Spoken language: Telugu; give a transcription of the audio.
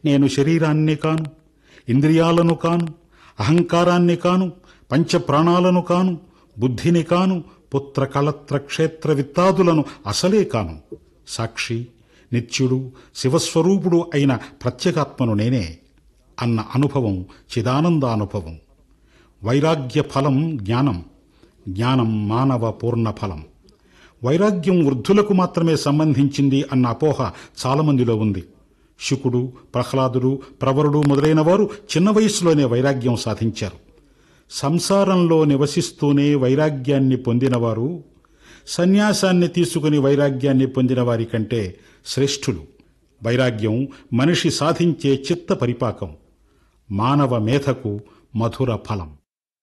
నేను శరీరాన్ని కాను ఇంద్రియాలను కాను అహంకారాన్ని కాను పంచప్రాణాలను కాను బుద్ధిని కాను పుత్ర కళత్ర క్షేత్ర విత్తాదులను అసలే కాను సాక్షి నిత్యుడు శివస్వరూపుడు అయిన ప్రత్యేగాత్మను నేనే అన్న అనుభవం చిదానందానుభవం వైరాగ్య ఫలం జ్ఞానం జ్ఞానం మానవ పూర్ణ ఫలం వైరాగ్యం వృద్ధులకు మాత్రమే సంబంధించింది అన్న అపోహ చాలామందిలో ఉంది శుకుడు ప్రహ్లాదుడు ప్రవరుడు మొదలైన వారు చిన్న వయస్సులోనే వైరాగ్యం సాధించారు సంసారంలో నివసిస్తూనే వైరాగ్యాన్ని పొందినవారు సన్యాసాన్ని తీసుకుని వైరాగ్యాన్ని పొందిన వారి కంటే శ్రేష్ఠులు వైరాగ్యం మనిషి సాధించే చిత్త పరిపాకం మానవ మేధకు మధుర ఫలం